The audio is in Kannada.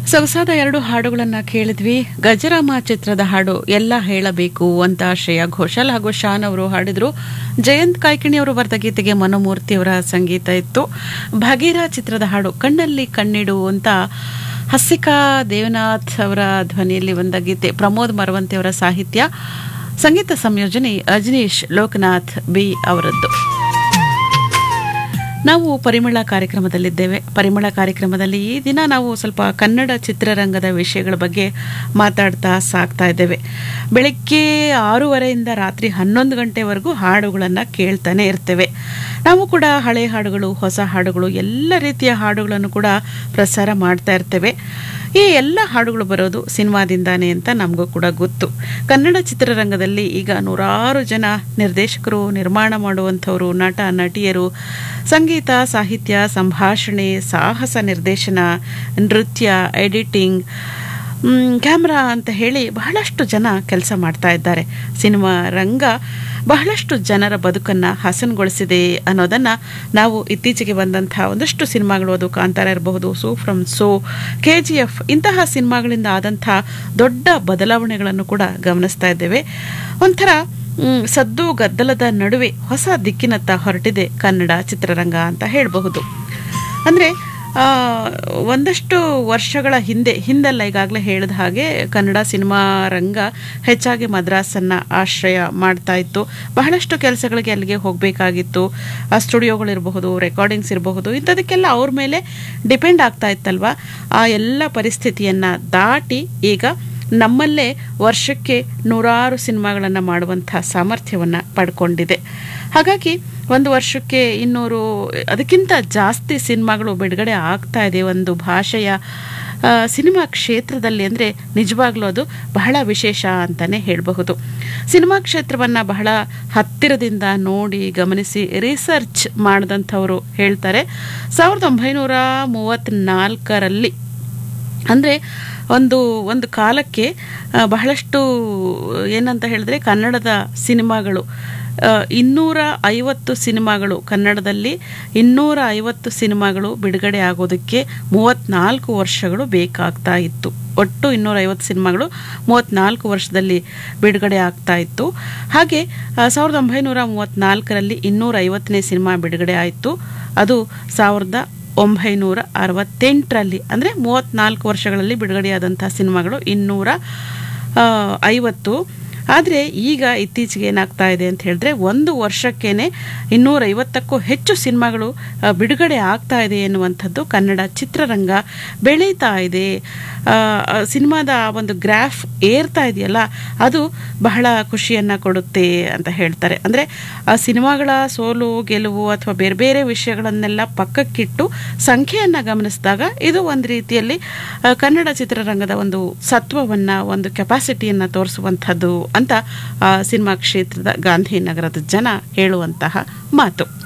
ಸೊಗಸಾದ ಎರಡು ಹಾಡುಗಳನ್ನ ಕೇಳಿದ್ವಿ ಗಜರಾಮ ಚಿತ್ರದ ಹಾಡು ಎಲ್ಲ ಹೇಳಬೇಕು ಅಂತ ಶ್ರೇಯಾ ಘೋಷಾಲ್ ಹಾಗೂ ಶಾನ್ ಅವರು ಹಾಡಿದ್ರು ಜಯಂತ್ ಕಾಯ್ಕಿಣಿ ಅವರು ಬರೆದ ಗೀತೆಗೆ ಮನೋಮೂರ್ತಿ ಅವರ ಸಂಗೀತ ಇತ್ತು ಭಗೀರ ಚಿತ್ರದ ಹಾಡು ಕಣ್ಣಲ್ಲಿ ಕಣ್ಣಿಡು ಅಂತ ಹಸಿಕಾ ದೇವನಾಥ್ ಅವರ ಧ್ವನಿಯಲ್ಲಿ ಬಂದ ಗೀತೆ ಪ್ರಮೋದ್ ಮರವಂತಿ ಅವರ ಸಾಹಿತ್ಯ ಸಂಗೀತ ಸಂಯೋಜನೆ ಅಜನೀಶ್ ಲೋಕನಾಥ್ ಬಿ ಅವರದ್ದು ನಾವು ಪರಿಮಳ ಕಾರ್ಯಕ್ರಮದಲ್ಲಿದ್ದೇವೆ ಪರಿಮಳ ಕಾರ್ಯಕ್ರಮದಲ್ಲಿ ಈ ದಿನ ನಾವು ಸ್ವಲ್ಪ ಕನ್ನಡ ಚಿತ್ರರಂಗದ ವಿಷಯಗಳ ಬಗ್ಗೆ ಮಾತಾಡ್ತಾ ಸಾಕ್ತಾ ಇದ್ದೇವೆ ಬೆಳಗ್ಗೆ ಆರೂವರೆಯಿಂದ ರಾತ್ರಿ ಹನ್ನೊಂದು ಗಂಟೆವರೆಗೂ ಹಾಡುಗಳನ್ನು ಕೇಳ್ತಾನೆ ಇರ್ತೇವೆ ನಾವು ಕೂಡ ಹಳೆ ಹಾಡುಗಳು ಹೊಸ ಹಾಡುಗಳು ಎಲ್ಲ ರೀತಿಯ ಹಾಡುಗಳನ್ನು ಕೂಡ ಪ್ರಸಾರ ಮಾಡ್ತಾ ಇರ್ತೇವೆ ಈ ಎಲ್ಲ ಹಾಡುಗಳು ಬರೋದು ಸಿನಿಮಾದಿಂದಾನೆ ಅಂತ ನಮಗೂ ಕೂಡ ಗೊತ್ತು ಕನ್ನಡ ಚಿತ್ರರಂಗದಲ್ಲಿ ಈಗ ನೂರಾರು ಜನ ನಿರ್ದೇಶಕರು ನಿರ್ಮಾಣ ಮಾಡುವಂಥವರು ನಟ ನಟಿಯರು ಸಂಗೀತ ಸಾಹಿತ್ಯ ಸಂಭಾಷಣೆ ಸಾಹಸ ನಿರ್ದೇಶನ ನೃತ್ಯ ಎಡಿಟಿಂಗ್ ಕ್ಯಾಮ್ರಾ ಅಂತ ಹೇಳಿ ಬಹಳಷ್ಟು ಜನ ಕೆಲಸ ಮಾಡ್ತಾ ಇದ್ದಾರೆ ಸಿನಿಮಾ ರಂಗ ಬಹಳಷ್ಟು ಜನರ ಬದುಕನ್ನು ಹಸನುಗೊಳಿಸಿದೆ ಅನ್ನೋದನ್ನು ನಾವು ಇತ್ತೀಚೆಗೆ ಬಂದಂಥ ಒಂದಷ್ಟು ಸಿನಿಮಾಗಳು ಅದು ಕಾಂತಾರ ಇರಬಹುದು so from so K G F ಇಂತಹ ಸಿನಿಮಾಗಳಿಂದ ಆದಂಥ ದೊಡ್ಡ ಬದಲಾವಣೆಗಳನ್ನು ಕೂಡ ಗಮನಿಸ್ತಾ ಇದ್ದೇವೆ ಒಂಥರ ಸದ್ದು ಗದ್ದಲದ ನಡುವೆ ಹೊಸ ದಿಕ್ಕಿನತ್ತ ಹೊರಟಿದೆ ಕನ್ನಡ ಚಿತ್ರರಂಗ ಅಂತ ಹೇಳಬಹುದು ಅಂದರೆ ಒಂದಷ್ಟು ವರ್ಷಗಳ ಹಿಂದೆ ಹಿಂದೆಲ್ಲ ಈಗಾಗಲೇ ಹೇಳಿದ ಹಾಗೆ ಕನ್ನಡ ಸಿನಿಮಾ ರಂಗ ಹೆಚ್ಚಾಗಿ ಮದ್ರಾಸನ್ನು ಆಶ್ರಯ ಮಾಡ್ತಾ ಇತ್ತು ಬಹಳಷ್ಟು ಕೆಲಸಗಳಿಗೆ ಅಲ್ಲಿಗೆ ಹೋಗಬೇಕಾಗಿತ್ತು ಆ ಸ್ಟುಡಿಯೋಗಳಿರಬಹುದು ರೆಕಾರ್ಡಿಂಗ್ಸ್ ಇರಬಹುದು ಇಂಥದಕ್ಕೆಲ್ಲ ಅವ್ರ ಮೇಲೆ ಡಿಪೆಂಡ್ ಆಗ್ತಾ ಇತ್ತಲ್ವ ಆ ಎಲ್ಲ ಪರಿಸ್ಥಿತಿಯನ್ನು ದಾಟಿ ಈಗ ನಮ್ಮಲ್ಲೇ ವರ್ಷಕ್ಕೆ ನೂರಾರು ಸಿನಿಮಾಗಳನ್ನು ಮಾಡುವಂಥ ಸಾಮರ್ಥ್ಯವನ್ನು ಪಡ್ಕೊಂಡಿದೆ ಹಾಗಾಗಿ ಒಂದು ವರ್ಷಕ್ಕೆ ಇನ್ನೂರು ಅದಕ್ಕಿಂತ ಜಾಸ್ತಿ ಸಿನಿಮಾಗಳು ಬಿಡುಗಡೆ ಆಗ್ತಾ ಇದೆ ಒಂದು ಭಾಷೆಯ ಸಿನಿಮಾ ಕ್ಷೇತ್ರದಲ್ಲಿ ಅಂದರೆ ನಿಜವಾಗ್ಲೂ ಅದು ಬಹಳ ವಿಶೇಷ ಅಂತಲೇ ಹೇಳಬಹುದು ಸಿನಿಮಾ ಕ್ಷೇತ್ರವನ್ನು ಬಹಳ ಹತ್ತಿರದಿಂದ ನೋಡಿ ಗಮನಿಸಿ ರಿಸರ್ಚ್ ಮಾಡಿದಂಥವರು ಹೇಳ್ತಾರೆ ಸಾವಿರದ ಒಂಬೈನೂರ ಮೂವತ್ತ್ನಾಲ್ಕರಲ್ಲಿ ಅಂದರೆ ಒಂದು ಒಂದು ಕಾಲಕ್ಕೆ ಬಹಳಷ್ಟು ಏನಂತ ಹೇಳಿದ್ರೆ ಕನ್ನಡದ ಸಿನಿಮಾಗಳು ಇನ್ನೂರ ಐವತ್ತು ಸಿನಿಮಾಗಳು ಕನ್ನಡದಲ್ಲಿ ಇನ್ನೂರ ಐವತ್ತು ಸಿನಿಮಾಗಳು ಬಿಡುಗಡೆ ಆಗೋದಕ್ಕೆ ಮೂವತ್ತ್ನಾಲ್ಕು ವರ್ಷಗಳು ಬೇಕಾಗ್ತಾ ಇತ್ತು ಒಟ್ಟು ಇನ್ನೂರ ಐವತ್ತು ಸಿನಿಮಾಗಳು ಮೂವತ್ತ್ನಾಲ್ಕು ವರ್ಷದಲ್ಲಿ ಬಿಡುಗಡೆ ಆಗ್ತಾ ಇತ್ತು ಹಾಗೆ ಸಾವಿರದ ಒಂಬೈನೂರ ಮೂವತ್ತ್ನಾಲ್ಕರಲ್ಲಿ ಇನ್ನೂರ ಐವತ್ತನೇ ಸಿನಿಮಾ ಬಿಡುಗಡೆ ಆಯಿತು ಅದು ಸಾವಿರದ ಒಂಬೈನೂರ ಅರವತ್ತೆಂಟರಲ್ಲಿ ಅಂದರೆ ಮೂವತ್ತ್ನಾಲ್ಕು ವರ್ಷಗಳಲ್ಲಿ ಬಿಡುಗಡೆಯಾದಂಥ ಸಿನಿಮಾಗಳು ಇನ್ನೂರ ಐವತ್ತು ಆದರೆ ಈಗ ಇತ್ತೀಚೆಗೆ ಏನಾಗ್ತಾ ಇದೆ ಅಂತ ಹೇಳಿದ್ರೆ ಒಂದು ವರ್ಷಕ್ಕೇ ಇನ್ನೂರೈವತ್ತಕ್ಕೂ ಹೆಚ್ಚು ಸಿನಿಮಾಗಳು ಬಿಡುಗಡೆ ಆಗ್ತಾ ಇದೆ ಎನ್ನುವಂಥದ್ದು ಕನ್ನಡ ಚಿತ್ರರಂಗ ಬೆಳೀತಾ ಇದೆ ಸಿನಿಮಾದ ಒಂದು ಗ್ರಾಫ್ ಏರ್ತಾ ಇದೆಯಲ್ಲ ಅದು ಬಹಳ ಖುಷಿಯನ್ನು ಕೊಡುತ್ತೆ ಅಂತ ಹೇಳ್ತಾರೆ ಅಂದರೆ ಆ ಸಿನಿಮಾಗಳ ಸೋಲು ಗೆಲುವು ಅಥವಾ ಬೇರೆ ಬೇರೆ ವಿಷಯಗಳನ್ನೆಲ್ಲ ಪಕ್ಕಕ್ಕಿಟ್ಟು ಸಂಖ್ಯೆಯನ್ನು ಗಮನಿಸಿದಾಗ ಇದು ಒಂದು ರೀತಿಯಲ್ಲಿ ಕನ್ನಡ ಚಿತ್ರರಂಗದ ಒಂದು ಸತ್ವವನ್ನು ಒಂದು ಕೆಪಾಸಿಟಿಯನ್ನು ತೋರಿಸುವಂಥದ್ದು ಅಂತ ಸಿನಿಮಾ ಕ್ಷೇತ್ರದ ಗಾಂಧಿನಗರದ ಜನ ಹೇಳುವಂತಹ ಮಾತು